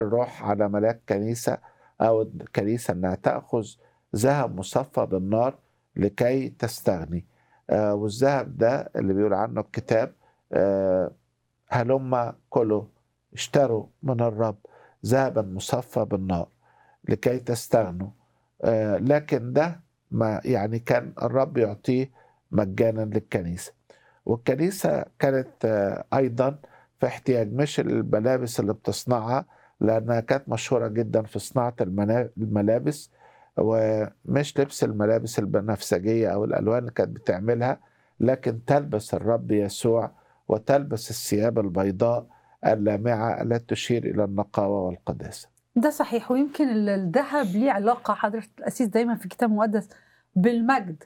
الروح على ملاك كنيسة أو الكنيسة إنها تأخذ ذهب مصفى بالنار لكي تستغني آه والذهب ده اللي بيقول عنه الكتاب آه هلم كلوا اشتروا من الرب ذهبا مصفى بالنار لكي تستغنوا آه لكن ده ما يعني كان الرب يعطيه مجانا للكنيسة والكنيسة كانت آه أيضا في احتياج مش الملابس اللي بتصنعها لأنها كانت مشهورة جدا في صناعة المنا- الملابس ومش لبس الملابس البنفسجية أو الألوان اللي كانت بتعملها لكن تلبس الرب يسوع وتلبس الثياب البيضاء اللامعة التي تشير إلى النقاوة والقداسة ده صحيح ويمكن ال- الذهب ليه علاقة حضرة الأسيس دايما في الكتاب المقدس بالمجد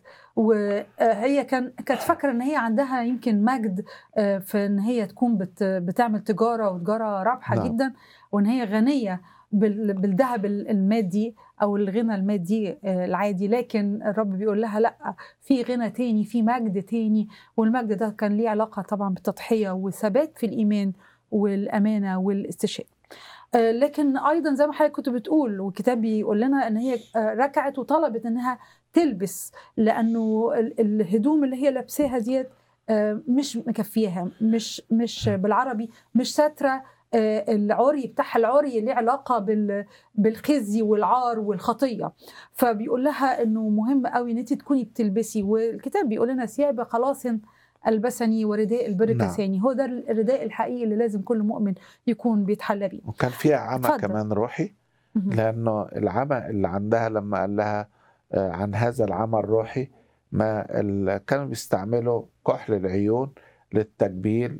وهي كان كانت فاكرة إن هي عندها يمكن مجد آه، في إن هي تكون بت بتعمل تجارة وتجارة رابحة نعم. جدا وإن هي غنية بال- بالذهب ال- المادي أو الغنى المادي آه، العادي لكن الرب بيقول لها لأ في غنى تاني في مجد تاني والمجد ده كان ليه علاقة طبعا بالتضحية والثبات في الإيمان والأمانة والاستشهاد آه، لكن ايضا زي ما حضرتك كنت بتقول والكتاب بيقول لنا ان هي آه، ركعت وطلبت انها تلبس لانه ال- الهدوم اللي هي لابساها ديت آه، مش مكفياها مش مش بالعربي مش ساتره آه، العري بتاعها العري ليه علاقه بال بالخزي والعار والخطيه فبيقول لها انه مهم قوي ان انت تكوني بتلبسي والكتاب بيقول لنا ثياب خلاص البسني ورداء البر نعم. كساني هو ده الرداء الحقيقي اللي لازم كل مؤمن يكون بيتحلى بيه وكان فيها عمى اتفضل. كمان روحي مهم. لأنه العمى اللي عندها لما قال لها آه، عن هذا العمى الروحي ما ال- كانوا بيستعملوا كحل العيون للتجميل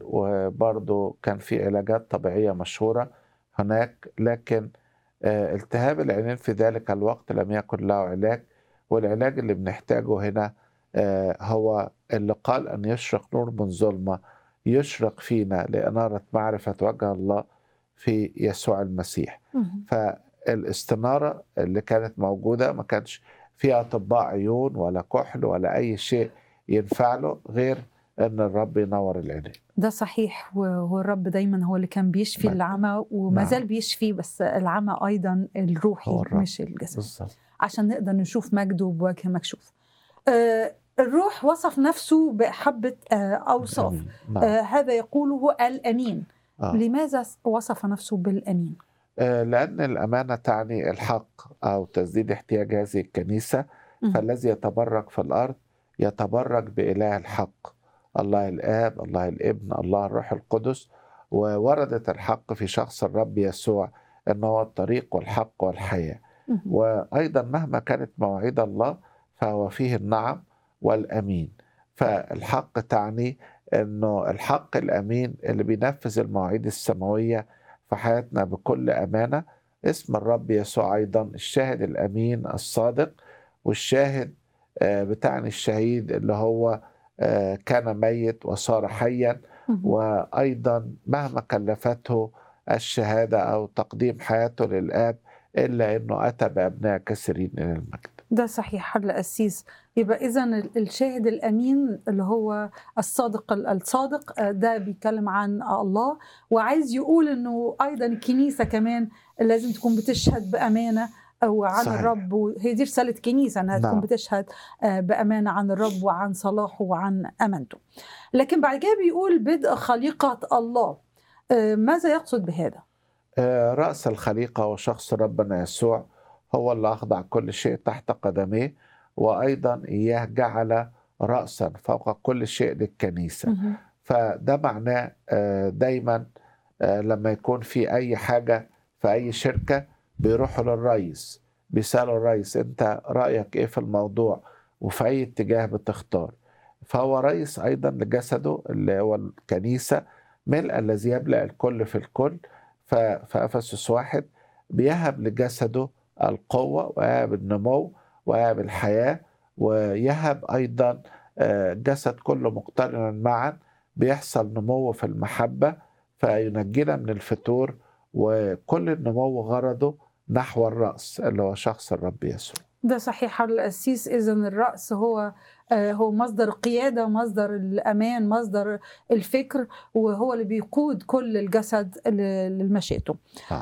وبرضه كان في علاجات طبيعية مشهورة هناك لكن آه، التهاب العينين في ذلك الوقت لم يكن له علاج والعلاج اللي بنحتاجه هنا آه، هو اللي قال أن يشرق نور من ظلمة يشرق فينا لإنارة معرفة وجه الله في يسوع المسيح مهم. فالاستنارة اللي كانت موجودة ما كانش فيها أطباء عيون ولا كحل ولا أي شيء ينفع له غير أن الرب ينور العينين ده صحيح وهو الرب دايما هو اللي كان بيشفي نعم. العمى وما نعم. زال بيشفي بس العمى ايضا الروحي هو الرب. مش الجسد بالظبط عشان نقدر نشوف مجده بوجه مكشوف آه الروح وصف نفسه بحبة آه أوصاف آمين. نعم. آه هذا يقوله الأمين آه. لماذا وصف نفسه بالأمين آه، لأن الأمانة تعني الحق أو تسديد احتياج هذه الكنيسة مم. فالذي يتبرك في الأرض يتبرك بإله الحق الله الآب الله الابن الله الروح القدس ووردت الحق في شخص الرب يسوع أنه هو الطريق والحق والحياة مهم. وأيضا مهما كانت مواعيد الله فهو فيه النعم والأمين فالحق تعني أنه الحق الأمين اللي بينفذ المواعيد السماوية في حياتنا بكل أمانة اسم الرب يسوع أيضا الشاهد الأمين الصادق والشاهد آه، بتعني الشهيد اللي هو آه، كان ميت وصار حيا مهم. وأيضا مهما كلفته الشهادة أو تقديم حياته للآب إلا أنه أتى بأبناء كثيرين إلى المجد ده صحيح حل القسيس يبقى اذا الشاهد الامين اللي هو الصادق الصادق آه، ده بيتكلم عن الله وعايز يقول انه ايضا الكنيسه كمان لازم تكون بتشهد بامانه او عن صحيح. الرب وهي دي رساله كنيسه انها تكون نعم. بتشهد آه، بامانه عن الرب وعن صلاحه وعن امانته لكن بعد كده بيقول بدء خليقه الله آه، ماذا يقصد بهذا آه، رأس الخليقة وشخص ربنا يسوع هو اللي أخضع كل شيء تحت قدميه وأيضا إياه جعل رأسا فوق كل شيء للكنيسة مهم. فده معناه آه، دايما آه، لما يكون في أي حاجة في أي شركة بيروحوا للرئيس بيسألوا الرئيس أنت رأيك إيه في الموضوع وفي أي اتجاه بتختار فهو رئيس أيضا لجسده اللي هو الكنيسة ملء الذي يملأ الكل في الكل ف- في أفسس واحد بيهب لجسده القوة ويهب النمو ويهب الحياة ويهب أيضا آه، جسد كله مقترنا معا بيحصل نمو في المحبة فينجينا من الفتور وكل النمو غرضه نحو الرأس اللي هو شخص الرب يسوع ده صحيح حل القسيس اذا الراس هو آه، هو مصدر القياده مصدر الامان مصدر الفكر وهو اللي بيقود كل الجسد ل- لمشيئته نعم.